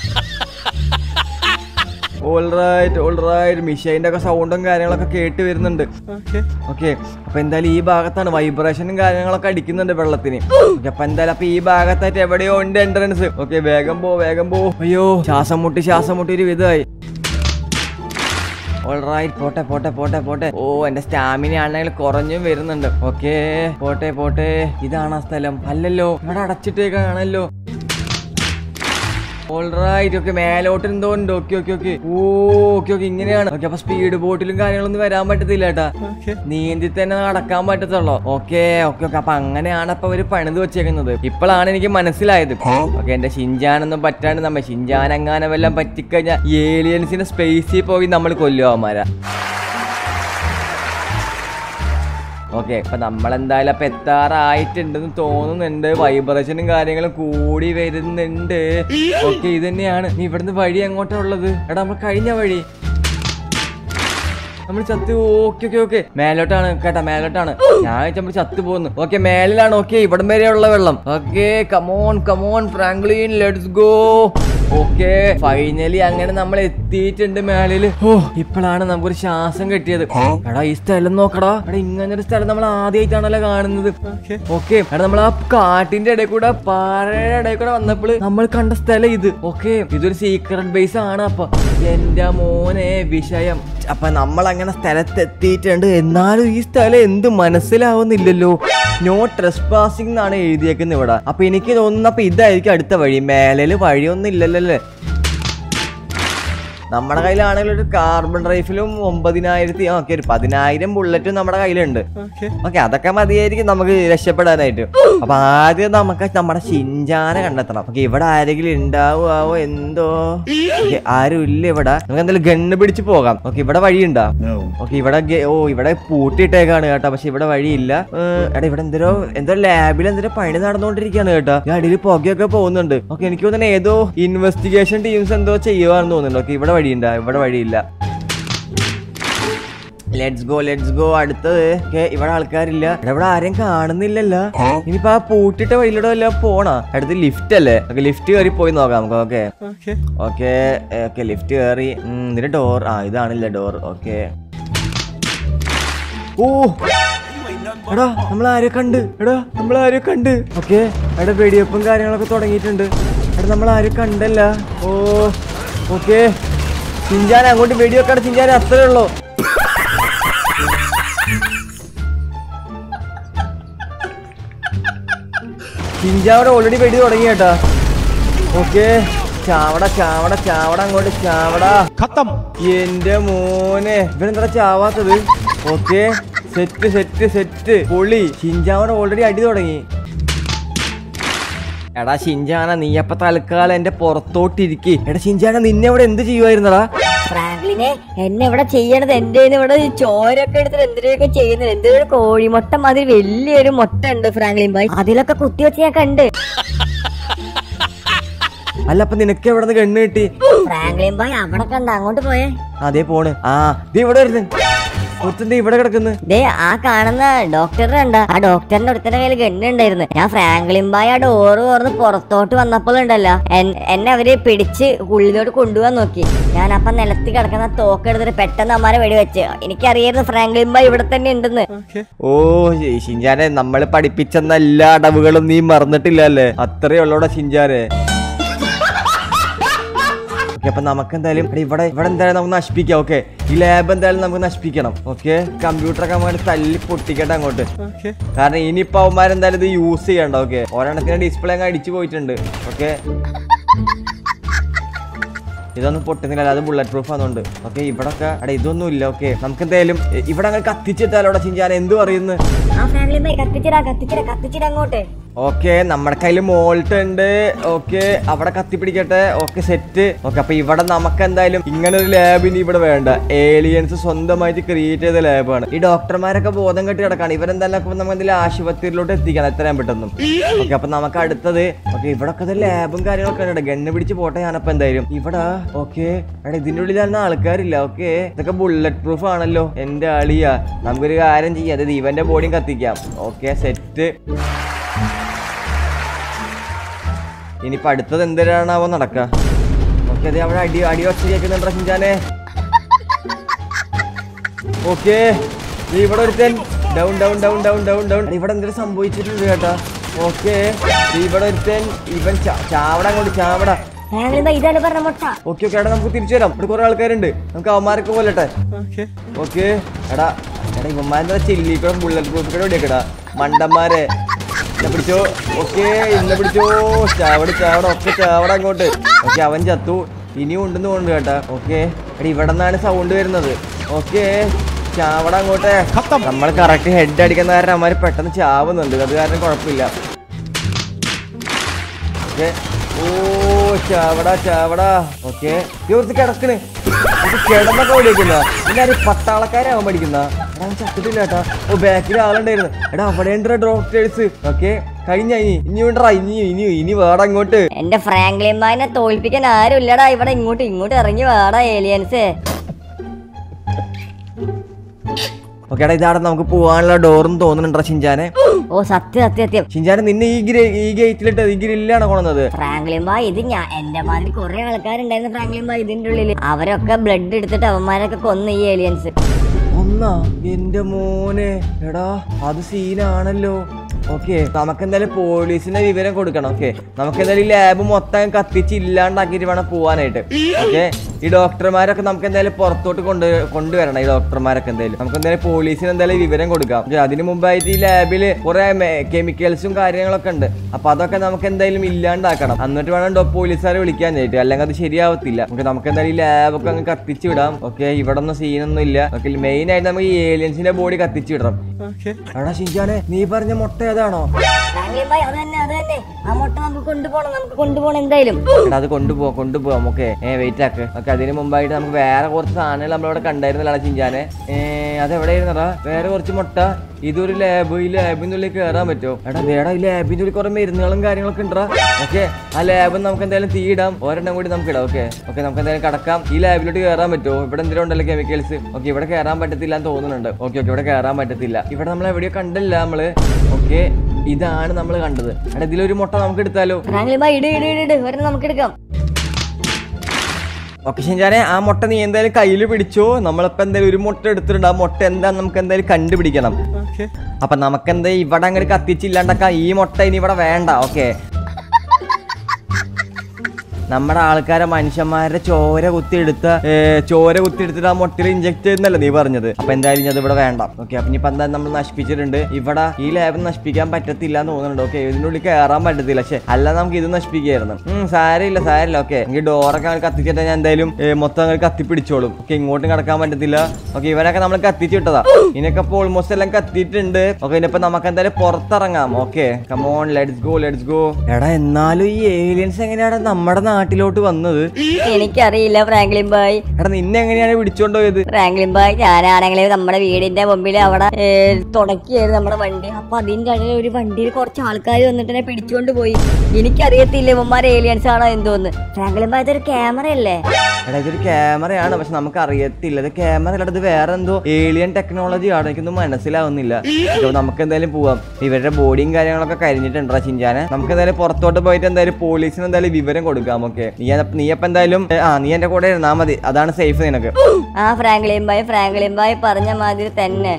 ഓൾറൈറ്റ് ഓൾറൈറ്റ് മിഷൈൻ്റെ ഒക്കെ സൗണ്ടും കാര്യങ്ങളൊക്കെ കേട്ട് വരുന്നുണ്ട് ഓക്കെ അപ്പൊ എന്തായാലും ഈ ഭാഗത്താണ് വൈബ്രേഷനും കാര്യങ്ങളൊക്കെ അടിക്കുന്നുണ്ട് വെള്ളത്തിന് Okay, അപ്പൊ എന്തായാലും അപ്പൊ ഈ ഭാഗത്തായിട്ട് എവിടെയോ ഉണ്ട് എൻട്രൻസ് ഓക്കെ വേഗം പോ വേഗം പോ അയ്യോ ശ്വാസം മുട്ടി ശ്വാസം മുട്ടി ഒരു വിധമായി ഓൾറൈറ്റ് പോട്ടെ പോട്ടെ പോട്ടെ പോട്ടെ ഓ എന്റെ സ്റ്റാമിന ആണെങ്കിൽ കുറഞ്ഞും വരുന്നുണ്ട് ഓക്കെ പോട്ടെ പോട്ടെ ഇതാണ് ആ സ്ഥലം അല്ലല്ലോ ഇവിടെ അടച്ചിട്ടേക്കാണല്ലോ ഓൾറൈറ്റ് ഓക്കെ മേലോട്ട് എന്തോ ഉണ്ട് ഓക്കെ ഓക്കെ ഓക്കെ ഓ ഓക്കെ ഓക്കെ ഇങ്ങനെയാണ് ഓക്കെ അപ്പൊ സ്പീഡ് ബോട്ടിലും കാര്യങ്ങളൊന്നും വരാൻ പറ്റത്തില്ല ഏട്ടാ നീന്തി തന്നെ നടക്കാൻ പറ്റത്തുള്ളൂ ഓക്കെ ഓക്കെ ഓക്കെ അപ്പൊ അങ്ങനെയാണ് അപ്പൊ അവര് പണിത് വെച്ചേക്കുന്നത് ഇപ്പോഴാണ് എനിക്ക് മനസ്സിലായത് ഓക്കെ എന്റെ ഷിൻജാനൊന്നും പറ്റാണ്ട് നമ്മ ഷിൻജാൻ എങ്ങാനും വല്ലതും പറ്റിക്കഴിഞ്ഞാൽ ഏലിയൻസിന്റെ സ്പേസിൽ പോയി നമ്മൾ കൊല്ലുവാമാരാ ഓക്കെ ഇപ്പൊ നമ്മളെന്തായാലും അപ്പൊ എത്താറായിട്ടുണ്ടെന്ന് തോന്നുന്നുണ്ട് വൈബ്രേഷനും കാര്യങ്ങളും കൂടി വരുന്നുണ്ട് ഓക്കെ ഇത് തന്നെയാണ് നീ ഇവിടുന്ന് വഴി എങ്ങോട്ടാ ഉള്ളത് എടാ നമ്മൾ കഴിഞ്ഞ വഴി നമ്മൾ ചത്ത് ഓക്കെ ഓക്കെ ഓക്കെ മേലോട്ടാണ് കേട്ടാ മേലോട്ടാണ് ഞാൻ വെച്ചാൽ നമ്മൾ ചത്ത് പോകുന്നു ഓക്കെ മേലിലാണ് ഓക്കെ ഇവിടം വരെയുള്ള വെള്ളം okay come on come on Franklin let's go okay finally അങ്ങനെ നമ്മൾ എത്തിയിട്ടുണ്ട് മേളില് ഓ ഇപ്പോഴാണ് നമുക്കൊരു ശ്വാസം കിട്ടിയത് എടാ ഈ സ്ഥലം നോക്കടാ എടാ ഇങ്ങനെ ഒരു സ്ഥലം നമ്മൾ ആദ്യമായിട്ടാണല്ലോ കാണുന്നത് ഓക്കെ എടാ നമ്മൾ ആ കാട്ടിന്റെ ഇടയിൽ കൂടെ പാറയുടെ ഇടയിൽ കൂടെ വന്നപ്പോൾ നമ്മൾ കണ്ട സ്ഥലം ഇത് ഓക്കെ ഇതൊരു സീക്രട്ട് ബേസ് ആണ് അപ്പൊ എന്റെ മോനെ വിഷയം അപ്പൊ നമ്മൾ അങ്ങനെ സ്ഥലത്ത് എത്തിയിട്ടുണ്ട് എന്നാലും ഈ സ്ഥലം എന്ത് മനസ്സിലാവുന്നില്ലല്ലോ നോ ട്രസ് പാസിംഗ് എന്നാണ് എഴുതിയേക്കുന്നത് ഇവിടെ അപ്പൊ എനിക്ക് തോന്നുന്നു അപ്പൊ ഇതായിരിക്കും അടുത്ത വഴി മേലയില് വഴിയൊന്നും ഇല്ലല്ലോ നമ്മുടെ കയ്യിലാണെങ്കിൽ ഒരു കാർബൺ റൈഫിലും ഒമ്പതിനായിരത്തി ഓക്കെ ഒരു പതിനായിരം ബുള്ളറ്റും നമ്മുടെ കയ്യിലുണ്ട് ഓക്കെ അതൊക്കെ മതിയായിരിക്കും നമുക്ക് രക്ഷപ്പെടാനായിട്ട് അപ്പൊ ആദ്യം നമുക്ക് നമ്മുടെ ഷിൻജാനെ കണ്ടെത്തണം ഓക്കെ ഇവിടെ ആരെങ്കിലും ഉണ്ടാവുമോ എന്തോ Okay, ആരും ഇല്ല ഇവിടെ നമുക്ക് എന്തായാലും ഗണ്ണ് പിടിച്ച് പോകാം ഓക്കെ ഇവിടെ വഴിയുണ്ടോ ഓക്കെ ഇവിടെ ഗെ- ഓ ഇവിടെ പൂട്ടിയിട്ടേക്കാണ് കേട്ടോ പക്ഷെ ഇവിടെ വഴിയില്ല ഏഹ്, എടാ ഇവിടെ എന്തോ എന്തോ ലാബിൽ എന്തോ പണി നടന്നുകൊണ്ടിരിക്കുകയാണ് കേട്ടോ ഈ അടിയിൽ പുകയൊക്കെ പോകുന്നുണ്ട് ഓക്കെ എനിക്ക് തോന്നുന്നു ഏതോ ഇൻവെസ്റ്റിഗേഷൻ ടീംസ് എന്തോ ചെയ്യുവാന്ന് തോന്നുന്നുണ്ട് ഓക്കെ ഇവിടെ വഴിയുണ്ടോ ഇവിടെ വഴിയില്ല ലെറ്റ്സ് ഗോ ലെറ്റ്സ് ഗോ അടുത്തത് ഓക്കെ ഇവിടെ ആൾക്കാരില്ല എടാ, ഇവിടെ ആരെയും കാണുന്നില്ലല്ലോ ഇനിയിപ്പോ ആ പൂട്ടിട്ട വഴിയിലൂടെ വല്ല പോണാ അടുത്ത് ലിഫ്റ്റ് അല്ലേ ഓക്കെ ലിഫ്റ്റ് കയറി പോയി നോക്കാം നമുക്ക് ഓക്കെ ഓക്കെ ഓക്കെ ലിഫ്റ്റ് കയറി ഉം, ഇതിന്റെ ഡോർ ആ ഇതാണല്ലേ ഡോർ ഓക്കെ ഓ എടാ നമ്മൾ ആരെ കണ്ട് എടാ നമ്മൾ ആരെ കണ്ട് ഓക്കെ എടാ വെടിവെപ്പും കാര്യങ്ങളൊക്കെ തുടങ്ങിയിട്ടുണ്ട് എടാ നമ്മൾ ആരും കണ്ടല്ല ഓ ഓക്കെ ചിഞ്ചാൻ അങ്ങോട്ട് വെടിവെക്കാടെ ചിഞ്ചാൻ അത്രേ ഉള്ളൂ ചിഞ്ചാവിടെ ഓൾറെഡി വെടി തുടങ്ങി കേട്ടാ ഓക്കെ ചാവട ചാവട ചാവട അങ്ങോട്ട് ചാവട എന്റെ മോനെ ഇവനെന്താ ചാവാത്തത് ഓക്കെ സെറ്റ് സെറ്റ് സെറ്റ് പൊളി ഷിൻജാവിടെ ഓൾറെഡി അടി തുടങ്ങി എടാ ഷിൻജാന നീ അപ്പൊ തൽക്കാലം എന്റെ പുറത്തോട്ടിരിക്കി എടാ ഷിൻജാന നിന്നെ അവിടെ എന്ത് ചെയ്യുമായിരുന്നടാ ഫ്രാങ്ക്ലിനെ എന്നെ ഇവിടെ ചെയ്യണത് എന്റെ ഇവിടെ ഈ ചോരൊക്കെ എടുത്തിട്ട് എന്തിനൊക്കെ ചെയ്യുന്നത് എന്തൊരു കോഴിമുട്ട മാതിരി വലിയൊരു മുട്ട ഉണ്ട് ഫ്രാങ്ക്ലിൻ ഭായ് അതിലൊക്കെ കുത്തിവെച്ച് ഞാൻ കണ്ട് അല്ല അപ്പൊ നിനക്ക് എവിടെ നിന്ന് കണ്ണ് കിട്ടി ഫ്രാങ്ക്ലിൻ ഭായ് അവിടെ കണ്ട അങ്ങോട്ട് പോയേ അതേ പോണ് ആ ദേ ഇവിടെ വരുന്നു ഒരുത്തൻ ഇവിടെ കിടക്കുന്നു ദേ ആ കാണുന്ന ഡോക്ടറിനെ കണ്ട ആ ഡോക്ടറിന്റെ അടുത്തിന്റെ കയ്യിൽ ഗണ്ണുണ്ടായിരുന്നു ഞാൻ ഫ്രാങ്ക്ലിൻ ബായ് ആ ഡോറ് തുറന്ന് പുറത്തോട്ട് വന്നപ്പോൾ ഉണ്ടല്ലോ എൻ- എന്നെ അവര് പിടിച്ച് ഉള്ളിലോട്ട് കൊണ്ടുപോകാൻ നോക്കി ഞാൻ അപ്പൊ നിലത്ത് കിടക്കുന്ന തോക്കെടുത്തിട്ട് പെട്ടെന്ന് അമ്മാരെ വെടിവെച്ച് എനിക്കറിയായിരുന്നു ഫ്രാങ്ക്ലിൻ ബായ് ഇവിടെ തന്നെ ഉണ്ടെന്ന് ഓ ഷിൻജാനെ നമ്മൾ പഠിപ്പിച്ചെന്ന എല്ലാ അടവുകളും നീ മറന്നിട്ടില്ല അല്ലേ അത്രേ ഉള്ളൂടാ ഷിൻജാനെ ഓക്കെ അപ്പൊ നമുക്ക് എന്തായാലും എടാ, ഇവിടെ ഇവിടെ എന്തായാലും നമുക്ക് നശിപ്പിക്കാം ഓക്കെ ഈ ലാബ് എന്തായാലും നമുക്ക് നശിപ്പിക്കണം ഓക്കെ കമ്പ്യൂട്ടറൊക്കെ അങ്ങോട്ട് തല്ലി പൊട്ടിക്കട്ടെ അങ്ങോട്ട് കാരണം ഇനിയിപ്പോ അവന്മാരെന്തായാലും ഇത് യൂസ് ചെയ്യണ്ട ഓക്കെ ഒരെണ്ണത്തിന് ഡിസ്പ്ലേ അങ്ങ് അടിച്ചു പോയിട്ടുണ്ട് ഓക്കെ ഇതൊന്നും പൊട്ടുന്നില്ല അത് ബുള്ളറ്റ് പ്രൂഫ് ആണെന്നുണ്ട് ഓക്കെ ഇവിടെ ഒക്കെ എടാ ഇതൊന്നും ഇല്ല ഓക്കെ നമുക്ക് എന്തായാലും ഇ- ഇവിടെ അങ്ങനെ കത്തിച്ചിട്ടാലോ ചിഞ്ചാൻ എന്തു പറയുന്നു ആ ഫ്രാങ്ക്ലിൻ ബായ് കത്തിച്ചിടാ കത്തിച്ചിടാ കത്തിച്ചിടാ അങ്ങോട്ട് ഓക്കെ നമ്മുടെ കയ്യിൽ മോൾട്ട് ഉണ്ട് ഓക്കെ അവിടെ കത്തിപ്പിടിക്കട്ടെ ഓക്കെ സെറ്റ് ഓക്കെ അപ്പൊ ഇവിടെ നമുക്ക് എന്തായാലും ഇങ്ങനെ ഒരു ലാബിന് ഇവിടെ വേണ്ട ഏലിയൻസ് സ്വന്തമായിട്ട് ക്രിയേറ്റ് ചെയ്ത ലാബാണ് ഈ ഡോക്ടർമാരൊക്കെ ബോധം കെട്ടി കിടക്കാണ് ഇവരെന്തായാലും അപ്പൊ നമ്മൾ എന്തെങ്കിലും ആശുപത്രിയിലോട്ട് എത്തിക്കണം എത്രയും പെട്ടെന്ന് ഓക്കെ അപ്പൊ നമുക്ക് അടുത്തത് ഓക്കെ ഇവിടെ ഒക്കെ ലാബും കാര്യങ്ങളൊക്കെ ഉണ്ട് ഗണ്ണ് പിടിച്ച് പോട്ടെ ഞാനപ്പോ എന്തായാലും ഇവിടെ ഓക്കെ എടാ ഇതിന്റെ ഉള്ളിലാണ് ആൾക്കാരില്ല ഓക്കെ ഇതൊക്കെ ബുള്ളറ്റ് പ്രൂഫ് ആണല്ലോ എന്റെ അളിയാ നമുക്കൊരു കാര്യം ചെയ്യാം അതായത് ഇവന്റെ ബോഡിയും കത്തിക്കാം ഓക്കെ സെറ്റ് ഇനിയിപ്പോ അടുത്തത് എന്തിനാണാവോ നടക്കുക ഓക്കെ അതെ അവിടെ അടി അടി വച്ച് കേൾക്കുന്നുണ്ടോ ഷിഞ്ചാനെ ഓക്കെ ഇവിടെ ഒരുത്തൻ down down down down down down ഇവിടെ എന്തെങ്കിലും സംഭവിച്ചിട്ടുണ്ട് കേട്ടാ ഓക്കെ ഇവിടെ ഒരുത്തൻ ഇവൻ ചാ- ചാവട അങ്ങോട്ട് ചാവട ഫ്രാങ്ക്ലിൻ ബായ് ഇതാണ് പറഞ്ഞ മുട്ട ഓക്കെ ഓക്കെ എടാ നമുക്ക് തിരിച്ചു വരാം ഇവിടെ കുറെ ആൾക്കാരുണ്ട് നമുക്ക് അവന്മാരൊക്കെ കൊല്ലട്ടെ ഓക്കെ എടാ എടാ ഇവന്മാരുടെ ചില്ലി കൂടെ ബുള്ളറ്റ് പ്രൂഫ് കൂടെ ഓടിയേക്കടാ മണ്ടന്മാരെ എന്നെ പിടിച്ചോ ഓക്കെ ഇന്നെ പിടിച്ചോ ചാവട ചാവട ഒക്കെ ചാവട അങ്ങോട്ട് ഓക്കെ അവൻ ചത്തു ഇനിയും ഉണ്ടെന്ന് തോന്നുന്നു കേട്ടാ ഓക്കെ എടാ ഇവിടെ നിന്നാണ് സൗണ്ട് വരുന്നത് ഓക്കെ ചാവട അങ്ങോട്ടെ നമ്മൾ കറക്റ്റ് ഹെഡ് അടിക്കുന്ന കാരണം അവന്മാര് പെട്ടെന്ന് ചാവുന്നുണ്ട് അത് കാരണം കുഴപ്പമില്ല ഓക്കെ ഓ ചാവടാ ചാവടാ ഓക്കെ തീർത്ത് കിടക്കണ് ഇത് കിടന്നൊക്കെ ഓടിക്കുന്ന എല്ലാരും പട്ടാളക്കാരാവാൻ പഠിക്കുന്ന എടാ അവൻ ചത്തിട്ടില്ല കേട്ടാ ഓ ബാക്കിൽ ആളുണ്ടായിരുന്നു എടാ അവിടെ ഉണ്ട് ഡോക്ടേഴ്സ് ഓക്കെ കഴിഞ്ഞ ഇനി ഇനി വേണ്ടാ ഇനി ഇനി ഇനി വേടാ ഇങ്ങോട്ട് എന്റെ ഫ്രാങ്ക്ലിൻ ബായിനെ തോൽപ്പിക്കാൻ ആരും ഇല്ലടാ ഇവിടെ ഇങ്ങോട്ട് ഇങ്ങോട്ട് ഇറങ്ങി വാടാ ഏലിയൻസ് ഓക്കെ എടാ ഇതാണ് നമുക്ക് പോകാനുള്ള ഡോറും തോന്നുന്നുണ്ടോ ഷിൻജാനെ ഓ സത്യം സത്യം സത്യം ഷിൻജാനെ നിന്നെ ഈ ഗ്രേ ഈ ഗേറ്റിലിട്ട് ഈ ഗ്രില്ലാണ് കൊണ്ടുവന്നത് ഫ്രാങ്ക്ലിൻ ബായ് ഇത് ഞാൻ എന്റെ മാതിരി കുറെ ആൾക്കാരുണ്ടായിരുന്നു ഫ്രാങ്ക്ലിൻ ബായ് ഇതിന്റെ ഉള്ളില് അവരൊക്കെ ബ്ലഡ് എടുത്തിട്ട് അവന്മാരൊക്കെ കൊന്നു ഈ ഏലിയൻസ് ഒന്നാ എന്റെ മോനെ എടാ അത് സീനാണല്ലോ ഓക്കെ നമുക്ക് എന്തായാലും പോലീസിന്റെ വിവരം കൊടുക്കണം ഓക്കെ നമുക്ക് എന്തായാലും ഈ ലാബ് മൊത്തം കത്തിച്ച് ഇല്ലാണ്ടാക്കിയിട്ട് വേണം പോവാനായിട്ട് ഓക്കെ ഈ ഡോക്ടർമാരൊക്കെ നമുക്ക് എന്തായാലും പുറത്തോട്ട് കൊണ്ട് കൊണ്ടുവരണം ഈ ഡോക്ടർമാരൊക്കെ എന്തായാലും നമുക്ക് എന്തായാലും പോലീസിന് എന്തായാലും വിവരം കൊടുക്കാം പക്ഷേ അതിന് മുമ്പായിട്ട് ഈ ലാബിൽ കുറെ കെമിക്കൽസും കാര്യങ്ങളൊക്കെ ഉണ്ട് അപ്പൊ അതൊക്കെ നമുക്ക് എന്തായാലും ഇല്ലാണ്ടാക്കണം എന്നിട്ട് വേണം ഡോ പോലീസുകാരെ വിളിക്കാൻ ആയിട്ട് അല്ലെങ്കിൽ അത് ശരിയാവത്തില്ല നമുക്ക് നമുക്ക് എന്തായാലും ഈ ലാബൊക്കെ അങ്ങ് കത്തിച്ചു വിടാം ഓക്കെ ഇവിടെ ഒന്നും സീനൊന്നും ഇല്ല ഓക്കെ മെയിൻ ആയിട്ട് നമുക്ക് ഈ ഏലിയൻസിന്റെ ബോഡി കത്തിച്ചു വിടണം എടാ ഷിജാനെ നീ പറഞ്ഞ മുട്ട ഏതാണോ ഫ്രാങ്ക്ലിൻ ബായ് അത് തന്നെ അത് തന്നെ ആ മുട്ട നമുക്ക് കൊണ്ടുപോകണം നമുക്ക് കൊണ്ടുപോകണം എന്തായാലും എടാ അത് കൊണ്ടുപോവാം കൊണ്ടുപോവാം ഓക്കെ ഏ വെയിറ്റ് ആക്ക് ഓക്കെ അതിന് മുമ്പായിട്ട് നമുക്ക് വേറെ കുറച്ച് സാധനങ്ങൾ നമ്മളിവിടെ കണ്ടായിരുന്നല്ലോ ചിഞ്ചാനെ ഏ അതെവിടെയായിരുന്നടാ വേറെ കുറച്ച് മുട്ട ഇതൊരു ലാബ് ഈ ലാബിന്റെ ഉള്ളിൽ കയറാൻ പറ്റുമോ എടാ വേടാ ഈ ലാബിന്റെ ഉള്ളിൽ കുറെ മരുന്നുകളും കാര്യങ്ങളൊക്കെ ഉണ്ടാ ഓക്കെ ആ ലാബ് നമുക്ക് എന്തായാലും തീയിടാം ഒരെണ്ണം കൂടി നമുക്ക് ഇടാം ഓക്കെ ഓക്കെ നമുക്ക് എന്തായാലും കടക്കാം ഈ ലാബിലോട്ട് കയറാൻ പറ്റുമോ ഇവിടെ എന്തെങ്കിലും ഉണ്ടല്ലോ കെമിക്കൽസ് ഓക്കെ ഇവിടെ കയറാൻ പറ്റത്തില്ല എന്ന് തോന്നുന്നുണ്ട് ഓക്കെ ഓക്കെ ഇവിടെ കയറാൻ പറ്റത്തില്ല ഇവിടെ നമ്മൾ എവിടെയോ കണ്ടില്ല നമ്മള് ഓക്കെ ഇതാണ് നമ്മൾ കണ്ടത് എടാ ഇതിലൊരു മുട്ട നമുക്ക് എടുത്താലോ ഫ്രാങ്ക്ലിൻ ബായ് ഇട് ഇട് ഇട് ഇട് ഒരെണ്ണം നമുക്ക് എടുക്കാം ഓക്കെ ഷിൻചാനെ ആ മുട്ട നീ എന്തായാലും കയ്യിൽ പിടിച്ചോ നമ്മളിപ്പോ എന്തായാലും ഒരു മുട്ട എടുത്തിട്ടുണ്ട് ആ മുട്ട എന്താന്ന് നമുക്ക് എന്തായാലും കണ്ടുപിടിക്കണം അപ്പൊ നമുക്ക് എന്താ ഇവിടെ അങ്ങനെ കത്തിച്ചില്ലാണ്ടക്ക ഈ മുട്ട ഇനി ഇവിടെ വേണ്ട ഓക്കെ നമ്മുടെ ആൾക്കാരെ മനുഷ്യന്മാരുടെ ചോര കുത്തിയെടുത്ത ഏ, ചോര കുത്തിയെടുത്തിട്ട് ആ മുട്ടയിൽ ഇഞ്ചക്ട് ചെയ്യുന്നല്ലേ നീ പറഞ്ഞത് അപ്പൊ എന്തായാലും ഇനി അത് ഇവിടെ വേണ്ട ഓക്കെ അപ്പൊ ഇനിയിപ്പോ എന്താ നമ്മൾ നശിപ്പിച്ചിട്ടുണ്ട് ഇവിടെ ഈ ലാബ് നശിപ്പിക്കാൻ പറ്റത്തില്ല എന്ന് തോന്നുന്നുണ്ട് ഓക്കെ ഇതിനുള്ളിൽ കയറാൻ പറ്റത്തില്ല പക്ഷെ അല്ല നമുക്ക് ഇത് നശിപ്പിക്കായിരുന്നു ഉം സാരമില്ല സാരമില്ല ഓക്കെ ഈ ഡോറൊക്കെ അങ്ങനെ കത്തിച്ചിട്ട് ഞാൻ എന്തായാലും ഏ, മൊത്തം അങ്ങനെ കത്തിപ്പിടിച്ചോളും ഓക്കെ ഇങ്ങോട്ടും കിടക്കാൻ പറ്റത്തില്ല ഓക്കെ ഇവരൊക്കെ നമ്മൾ കത്തിച്ചു വിട്ടതാ ഇതിനൊക്കെ ഇപ്പോൾ ഓൾമോസ്റ്റ് എല്ലാം കത്തിയിട്ടുണ്ട് ഓക്കെ ഇനിയിപ്പോ നമുക്ക് എന്തായാലും പുറത്തിറങ്ങാം okay come on let's go let's go എടാ എന്നാലും ഈ ഏലിയൻസ് എങ്ങനെയാണ് നമ്മുടെ നാട്ടിലോട്ട് വന്നത് എനിക്കറിയില്ല ഫ്രാങ്ക്ലിൻ ബായ് എടാ നിന്നെ എങ്ങനെയാണ് പിടിച്ചോണ്ട് പോയത് ഫ്രാങ്ക്ലിൻ ബായ് ഞാനാണെങ്കിൽ നമ്മുടെ വീടിന്റെ മുമ്പിൽ അവിടെ ഏ, തുടക്കിയായിരുന്നു നമ്മുടെ വണ്ടി അപ്പൊ അതിന്റെ ഇടയിൽ ഒരു വണ്ടിയിൽ കുറച്ച് ആൾക്കാർ വന്നിട്ട് എന്നെ പിടിച്ചുകൊണ്ട് പോയി എനിക്കറിയത്തില്ല ഇവന്മാർ ഏലിയൻസ് ആണോ എന്തോന്ന് ഫ്രാങ്ക്ലിൻ ബായ് ഇതൊരു ക്യാമറ അല്ലേ എടാ ഇതൊരു ക്യാമറയാണ് പക്ഷെ നമുക്ക് അറിയത്തില്ല ഇത് ക്യാമറ അല്ല ഇത് വേറെ എന്തോ ഏലിയൻ ടെക്നോളജി ആണ് എനിക്കൊന്നും മനസ്സിലാവുന്നില്ല അപ്പൊ നമുക്ക് എന്തായാലും പോവാം ഇവരുടെ ബോഡിയും കാര്യങ്ങളൊക്കെ കഴിഞ്ഞിട്ടുണ്ടോ ചിഞ്ചാനെ നമുക്ക് എന്തായാലും പുറത്തോട്ട് പോയിട്ട് എന്തായാലും പോലീസിന് എന്തായാലും വിവരം കൊടുക്കാം ഓക്കെ നീ അപ്പ- നീ അപ്പൊ എന്തായാലും ഏ, ആ നീ എന്റെ കൂടെ ഇരുന്നാ മതി അതാണ് സേഫ് നിനക്ക് ആ ഫ്രാങ്ക്ലിൻ ബായ് ഫ്രാങ്ക്ലിൻ ബായ് പറഞ്ഞ മാതിരി തന്നെ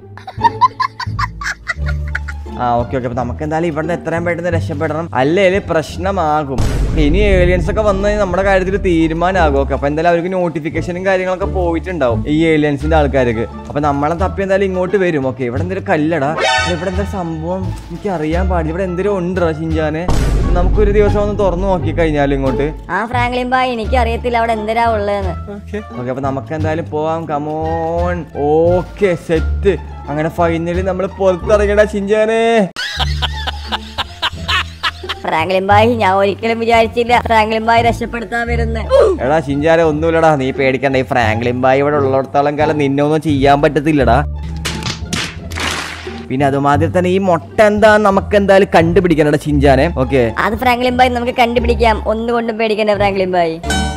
ആ ഓക്കെ ഓക്കെ അപ്പൊ നമുക്ക് എന്തായാലും ഇവിടുന്ന് എത്രയും പെട്ടെന്ന് രക്ഷപ്പെടണം അല്ലെങ്കിൽ പ്രശ്നമാകും ഇനി ഏലിയൻസ് ഒക്കെ വന്നു കഴിഞ്ഞാൽ നമ്മുടെ കാര്യത്തിൽ തീരുമാനമാകും ഓക്കെ അപ്പൊ എന്തായാലും അവർക്ക് നോട്ടിഫിക്കേഷനും കാര്യങ്ങളൊക്കെ പോയിട്ടുണ്ടാവും ഈ ഏലിയൻസിന്റെ ആൾക്കാർക്ക് അപ്പൊ നമ്മളെ തപ്പി എന്തായാലും ഇങ്ങോട്ട് വരും ഓക്കെ ഇവിടെ എന്തൊരു കല്ലടാ ഇവിടെ എന്താ സംഭവം എനിക്ക് അറിയാൻ പാടില്ല ഇവിടെ എന്തൊരു ഉണ്ടോ ഷിഞ്ചാനെ നമുക്കൊരു ദിവസം ഒന്ന് തുറന്നു നോക്കി കഴിഞ്ഞാലും ഇങ്ങോട്ട് ആ ഫ്രാങ്ക്ലിൻ ബായ് എനിക്ക് അറിയത്തില്ല അവിടെ എന്തിനാ ഉള്ളതെന്ന് ഓക്കെ അപ്പൊ നമുക്ക് എന്തായാലും പോവാം കമോൺ ഓക്കെ സെറ്റ് അങ്ങനെ ഫൈനലി നമ്മൾ പുറത്തിറങ്ങണ ചിഞ്ചാനെ ഫ്രാങ്ക്ലിൻ ബായ് ഞാൻ ഒരിക്കലും വിചാരിച്ചില്ല ഫ്രാങ്ക്ലിൻ ബായ് രക്ഷപ്പെടുത്താൻ വരുന്നത് എടാ ചിഞ്ചാരെ ഒന്നുമില്ലടാ നീ പേടിക്കണ്ട ഈ ഫ്രാങ്ക്ലിൻ ബായ് ഇവിടെ ഉള്ളിടത്തോളം കാലം നിന്നെ ഒന്നും ചെയ്യാൻ പറ്റത്തില്ലടാ പിന്നെ അതുമാതിരി തന്നെ ഈ മുട്ട എന്താ നമുക്ക് എന്തായാലും കണ്ടുപിടിക്കണടാ ചിഞ്ചാനെ ഓക്കെ അത് ഫ്രാങ്ക്ലിൻ ബായ് നമുക്ക് കണ്ടുപിടിക്കാം ഒന്നുകൊണ്ടും പേടിക്കണ്ട ഫ്രാങ്ക്ലിൻ ബായ്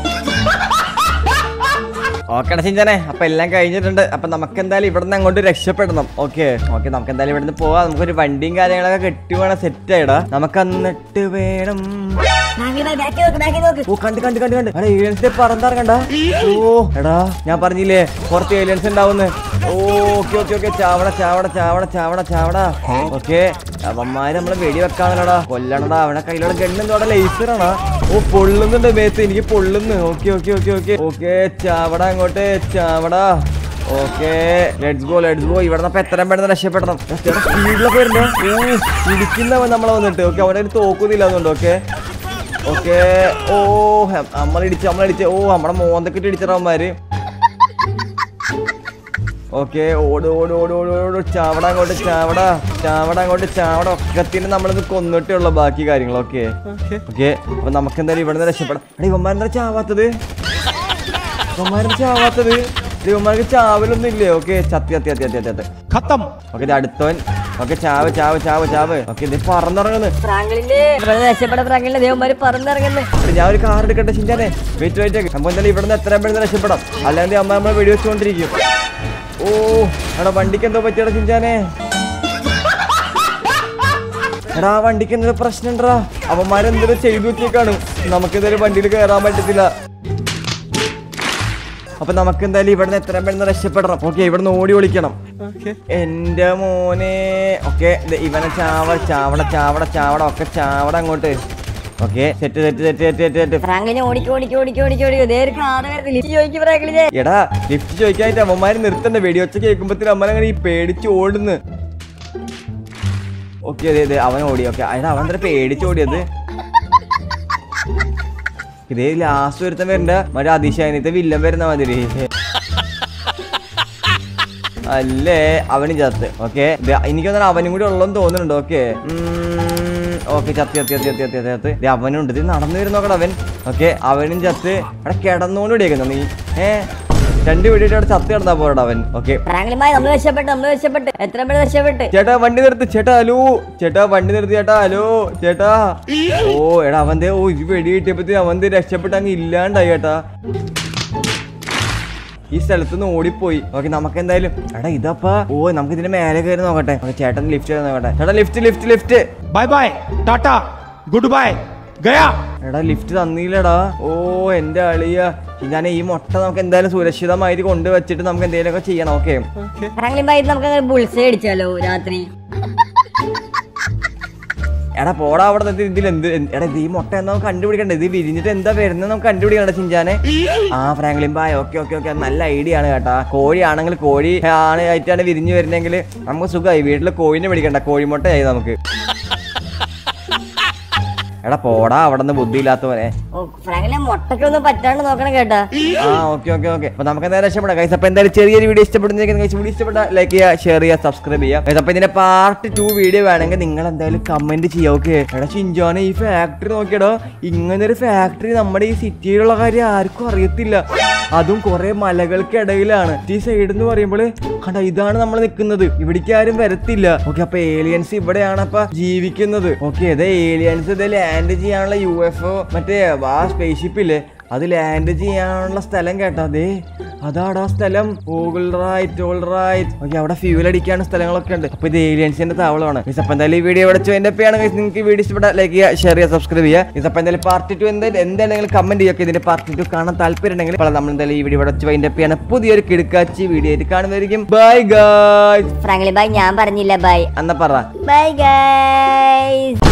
ഓക്കെടാ ചിഞ്ചാനെ അപ്പൊ എല്ലാം കഴിഞ്ഞിട്ടുണ്ട് അപ്പൊ നമുക്ക് എന്തായാലും ഇവിടുന്ന് അങ്ങോട്ട് രക്ഷപ്പെടണം ഓക്കെ ഓക്കെ നമുക്ക് എന്തായാലും ഇവിടുന്ന് പോവാം നമുക്കൊരു വണ്ടിയും കാര്യങ്ങളൊക്കെ കെട്ടി വേണം സെറ്റ് ആയിടാ നമുക്ക് എന്നിട്ട് വേണം ഫ്രാങ്ക്ലിൻ ബായ് ബാക്കി നോക്ക് ബാക്കി നോക്ക് ഓ കണ്ട് കണ്ട് കണ്ട് കണ്ട് എടാ ഏലിയൻസിനെ പറന്നിറങ്ങണ്ട ഓ എടാ ഞാൻ പറഞ്ഞില്ലേ പുറത്ത് ഏലിയൻസ് ഉണ്ടാവുന്ന് ഓക്കെ ഓക്കെ ഓക്കെ ചാവട ചാവട ചാവട ചാവട ചാവട ഓക്കെ അവന്മാര് നമ്മളെ വെടി വെക്കാണല്ലോടാ കൊല്ലണടാ അവനെ കയ്യിലുള്ള ഗണ്ണെന്തോടെ ലേസറാണാ ഓ പൊള്ളുന്നുണ്ട് മേത്ത് എനിക്ക് പൊള്ളുന്നു okay okay okay okay okay ചാവട അങ്ങോട്ട് ചാവട okay let's go let's go ഇവിടെ നിന്ന് എത്രയും പെട്ടെന്ന് രക്ഷപ്പെടണം സ്പീഡിലൊക്കെ വരുന്നോ ഓ ഇടിക്കുന്നവൻ നമ്മളെ വന്നിട്ട് ഓക്കെ അവനെ തോക്കുന്നില്ല അതുകൊണ്ട് ഓക്കെ ഓക്കെ ഓ ഹെ- നമ്മളിടിച്ച് നമ്മളിടിച്ച് ഓ നമ്മുടെ മോന്തക്കിട്ട് ഇടിച്ചിടവന്മാര് ഓക്കെ ഓട് ഓട് ഓട് ഓട് ഓട് ചാവട അങ്ങോട്ട് ചാവട ചാവട അങ്ങോട്ട് ചാവട ഒക്കത്തിന് നമ്മളിത് കൊന്നിട്ടേ ഉള്ള ബാക്കി കാര്യങ്ങൾ ഓക്കെ ഓക്കെ അപ്പൊ നമുക്ക് എന്തായാലും ഇവിടെ നിന്ന് രക്ഷപ്പെടാം എടാ ഇവന്മാരെന്താ ചാവാത്തത് ഇവന്മാരെന്താ ചാവാത്തത് ഇത് ഇവന്മാർക്ക് ചാവലൊന്നും ഇല്ലേ ഓക്കെ ചത്തി ചത്തി ചത്തി ചത്തി ചത്തി खत्म ഓക്കെ ഇത് അടുത്തവൻ ഓക്കെ ചാവ് ചാവ് ചാവ് ചാവ് ഓക്കെ ഇത് പറന്നിറങ്ങുന്നു ഫ്രാങ്ക്ലിന്റെ ഇവിടെ രക്ഷപ്പെട്ട ഫ്രാങ്ക്ലിന്റെ ദേവന്മാര് പറന്നിറങ്ങുന്നു എടാ, ഞാൻ ഒരു കാർ എടുക്കട്ടെ ചിന്താനെ വെയിറ്റ് വെയിറ്റ് നമുക്ക് എന്തായാലും ഇവിടുന്ന് എത്രയും പെട്ടെന്ന് രക്ഷപ്പെടാം അല്ലാതെ അമ്മ നമ്മളെ വെടി വെച്ചുകൊണ്ടിരിക്കും ഓ എടാ വണ്ടിക്ക് എന്തോ പറ്റിയടാ ചിഞ്ചാനെ എടാ ആ വണ്ടിക്ക് എന്തോ പ്രശ്നം ഉണ്ടടാ അവന്മാരെന്തെങ്കിലും ചെയ്തു വെച്ചേക്കാണ് നമുക്ക് എന്തായാലും വണ്ടിയിൽ കയറാൻ പറ്റത്തില്ല അപ്പൊ നമുക്ക് എന്തായാലും ഇവിടുന്ന് എത്രയും പെട്ടെന്ന് രക്ഷപ്പെടണം ഓക്കെ ഇവിടുന്ന് ഓടി ഒളിക്കണം എന്റെ മോനെ ഓക്കെ ഇവനെ ചാവ ചാവട ചാവട ചാവട ഒക്കെ ചാവട അങ്ങോട്ട് okay set set set set set set ഫ്രാങ്ക്ലിനെ ഓടിക്കോ ഓടിക്കോ ഓടിക്കോ ഓടിക്കോ ഓടിക്കോ ദേ ഒരു കാറ് വരുന്നു ലിഫ്റ്റ് ചോദിക്കും ഫ്രാങ്ക്ലിനെ എടാ ലിഫ്റ്റ് ചോദിക്കാനായിട്ട് അമ്മമാര് നിർത്തണ്ട വെടിയൊച്ച കേൾക്കുമ്പത്തിന് അമ്മനങ്ങനെ ഈ പേടിച്ച് ഓടുന്നു ഓക്കെ അതെ അതെ അവൻ ഓടി ഓക്കെ എടാ അവൻ തന്നെ പേടിച്ച് ഓടിയത് ഇതേ ലാസ്റ്റ് ഒരുത്തൻ വരണ്ട മറ്റേ അതിശയനത്തെ വില്ലൻ വരുന്ന മാതിരി അല്ലേ അവന് ചത്ത് ഓക്കെ എനിക്ക് തോന്നുന്നു അവനും കൂടി ഉള്ളതെന്ന് തോന്നുന്നുണ്ട് ഓക്കെ ഓക്കെ ചത്തി ചത്തി ചത്തി ചത്തി ചത്തി ചത്ത് ദേ അവനുണ്ട് ഇത് നടന്നു വരുന്ന നോക്കട അവൻ ഓക്കെ അവനും ചത്ത് അവിടെ കിടന്നുകൊണ്ട് ഇടിയേക്കുന്നു നീ ഏ രണ്ട് വീടിയിട്ട് അവിടെ ചത്ത് കിടന്നാ പോരടാ അവൻ ഓക്കെ ഫ്രാങ്ക്ലിമായി നമ്മൾ രക്ഷപ്പെട്ട് നമ്മൾ രക്ഷപ്പെട്ട് എത്ര പേര് രക്ഷപ്പെട്ട് ചേട്ടാ വണ്ടി നിർത്ത് ചേട്ടാ ഹലോ ചേട്ടാ വണ്ടി നിർത്തി ചേട്ടാ ഹലോ ചേട്ടാ ഓ എടാ അവന്റെ ഓ ഇത് വെടി കിട്ടിയപ്പോ അവന്റെ രക്ഷപ്പെട്ട് അങ്ങ് ഇല്ലാണ്ടായി ചേട്ടാ ഈ സ്ഥലത്തുനിന്ന് ഓടിപ്പോയി ഓക്കെ നമുക്ക് എന്തായാലും എടാ ഇതപ്പാ ഓ നമുക്ക് ഇതിന്റെ മേലെ കയറി നോക്കട്ടെ ഓക്കെ ചേട്ടൻ ലിഫ്റ്റ് നോക്കട്ടെ ചേട്ടാ lift lift lift bye bye टाटा गुड बाय गया എടാ ലിഫ്റ്റ് തന്നില്ലടാ ഓ എന്റെ അളിയ ഞാൻ ഈ മുട്ട നമുക്ക് എന്തായാലും സുരക്ഷിതമായിട്ട് കൊണ്ടുവച്ചിട്ട് നമുക്ക് എന്തെങ്കിലുമൊക്കെ ചെയ്യണം ഓക്കെ ഫ്രാങ്ക്ലിമായി ഇത് നമുക്ക് അങ്ങനെ ബുൾസേ അടിച്ചാലോ രാത്രി എടാ പോടാ അവിടെ നിന്ന് ഇതിൽ എന്ത് എന്ത്- എടാ ഇത് ഈ മുട്ട എന്താ നമുക്ക് കണ്ടുപിടിക്കണ്ടേ ഇത് വിരിഞ്ഞിട്ട് എന്താ വരുന്നത് നമുക്ക് കണ്ടുപിടിക്കണ്ട ചിഞ്ചാനെ ആ ഫ്രാങ്ക്ലിൻ ബായ് ഓക്കെ ഓക്കെ ഓക്കെ നല്ല ഐഡിയ ആണ് കേട്ടാ കോഴി ആണെങ്കിൽ കോഴി ആണ് ആയിട്ടാണ് വിരിഞ്ഞു വരുന്നെങ്കിൽ നമുക്ക് സുഖമായി വീട്ടിൽ കോഴിനെ പിടിക്കണ്ട കോഴിമുട്ടയായി നമുക്ക് എടാ പോടാ അവിടെ നിന്ന് ബുദ്ധിയില്ലാത്തവനെ ഓ ഫ്രാങ്ക്ലിനെ മുട്ടയ്ക്കൊന്നും പറ്റാണ്ട് നോക്കണം കേട്ടാ ആ ഓക്കെ ഓക്കെ ഓക്കെ അപ്പൊ നമുക്ക് എന്തായാലും രക്ഷപ്പെടാം ഗൈസ് അപ്പൊ എന്തായാലും ചെറിയൊരു വീഡിയോ ഇഷ്ടപ്പെടുന്നെങ്കിൽ ഗൈസ് വീഡിയോ ഇഷ്ടപ്പെട്ട ലൈക്ക് ചെയ്യുക ഷെയർ ചെയ്യുക സബ്സ്ക്രൈബ് ചെയ്യുക ഗൈസ് അപ്പൊ ഇതിന്റെ പാർട്ട് ടു വീഡിയോ വേണമെങ്കിൽ നിങ്ങൾ എന്തായാലും കമന്റ് ചെയ്യുക ഓക്കെ എടാ ചിഞ്ചോനെ ഈ ഫാക്ടറി നോക്കിയടോ ഇങ്ങനെ ഒരു ഫാക്ടറി നമ്മുടെ ഈ സിറ്റിയിലുള്ള കാര്യം ആർക്കും അറിയത്തില്ല അതും കുറെ മലകൾക്കിടയിലാണ് ഈ സൈഡ് എന്ന് പറയുമ്പോൾ കണ്ട ഇതാണ് നമ്മൾ നിൽക്കുന്നത് ഇവിടേക്ക് ആരും വരത്തില്ല ഓക്കെ അപ്പൊ ഏലിയൻസ് ഇവിടെയാണ് അപ്പൊ ജീവിക്കുന്നത് ഓക്കെ ഇത് ഏലിയൻസ് ഇത് ലാൻഡ് ചെയ്യാനുള്ള യു എഫ് ഒ മറ്റേ ആ സ്പേസ്ഷിപ്പ് ഇല്ലേ അത് ലാൻഡ് ചെയ്യാനുള്ള സ്ഥലം കേട്ടോ അതെ അതാടാ സ്ഥലം all right all right okay അവിടെ ഫ്യൂൽ അടിക്കാനുള്ള സ്ഥലങ്ങളൊക്കെ ഉണ്ട് അപ്പൊ ഇത് ഏലിയൻസിന്റെ താവളമാണ് Guys, അപ്പൊ എന്തായാലും ഈ വീഡിയോ ഇവിടെ എന്റെ പേയാണ് നിങ്ങൾക്ക് വീഡിയോ ഇഷ്ടപ്പെട്ട ലൈക്ക് ചെയ്യുക ഷെയർ ചെയ്യുക സബ്സ്ക്രൈബ് ചെയ്യുക Guys, അപ്പൊ എന്തായാലും പാർട്ട് ടു എന്തായാലും എന്തായാലും കമന്റ് ചെയ്യുക ഇതിന്റെ പാർട്ട് ടു കാണാൻ താല്പര്യം ഉണ്ടെങ്കിൽ അപ്പോൾ നമ്മൾ എന്തായാലും ഈ വീഡിയോ ഇവിടെ വെച്ച് എന്റെ പേയാണ് പുതിയൊരു കിടക്കാച്ചി വീഡിയോ ആയിട്ട് കാണുന്നതായിരിക്കും ബൈ ഗായ്സ് ഫ്രാങ്ക്ലിൻ ബായ് ഞാൻ പറഞ്ഞില്ല ബൈ എന്നാ പറ ബൈ ഗൈസ്